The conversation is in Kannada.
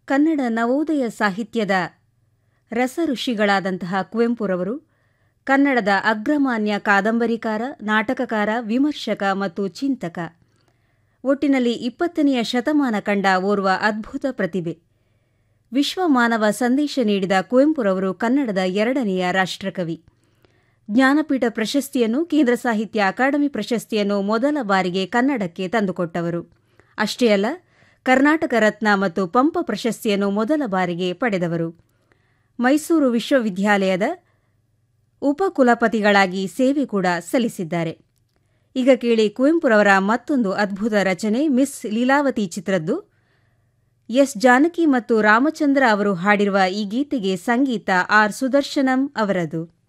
ಕನ್ನಡ ನವೋದಯ ಸಾಹಿತ್ಯದ ರಸಋಷಿಗಳಾದಂತಹ ಕುವೆಂಪುರವರು ಕನ್ನಡದ ಅಗ್ರಮಾನ್ಯ ಕಾದಂಬರಿಕಾರ ನಾಟಕಕಾರ ವಿಮರ್ಶಕ ಮತ್ತು ಚಿಂತಕ ಒಟ್ಟಿನಲ್ಲಿ ಇಪ್ಪತ್ತನೆಯ ಶತಮಾನ ಕಂಡ ಓರ್ವ ಅದ್ಭುತ ಪ್ರತಿಭೆ ವಿಶ್ವ ಮಾನವ ಸಂದೇಶ ನೀಡಿದ ಕುವೆಂಪುರವರು ಕನ್ನಡದ ಎರಡನೆಯ ರಾಷ್ಟ್ರಕವಿ ಜ್ಞಾನಪೀಠ ಪ್ರಶಸ್ತಿಯನ್ನು ಕೇಂದ್ರ ಸಾಹಿತ್ಯ ಅಕಾಡೆಮಿ ಪ್ರಶಸ್ತಿಯನ್ನು ಮೊದಲ ಬಾರಿಗೆ ಕನ್ನಡಕ್ಕೆ ತಂದುಕೊಟ್ಟವರು ಅಷ್ಟೇ ಅಲ್ಲ ಕರ್ನಾಟಕ ರತ್ನ ಮತ್ತು ಪಂಪ ಪ್ರಶಸ್ತಿಯನ್ನು ಮೊದಲ ಬಾರಿಗೆ ಪಡೆದವರು ಮೈಸೂರು ವಿಶ್ವವಿದ್ಯಾಲಯದ ಉಪಕುಲಪತಿಗಳಾಗಿ ಸೇವೆ ಕೂಡ ಸಲ್ಲಿಸಿದ್ದಾರೆ ಈಗ ಕೇಳಿ ಕುವೆಂಪುರವರ ಮತ್ತೊಂದು ಅದ್ಭುತ ರಚನೆ ಮಿಸ್ ಲೀಲಾವತಿ ಚಿತ್ರದ್ದು ಎಸ್ ಜಾನಕಿ ಮತ್ತು ರಾಮಚಂದ್ರ ಅವರು ಹಾಡಿರುವ ಈ ಗೀತೆಗೆ ಸಂಗೀತ ಆರ್ ಸುದರ್ಶನಂ ಅವರದು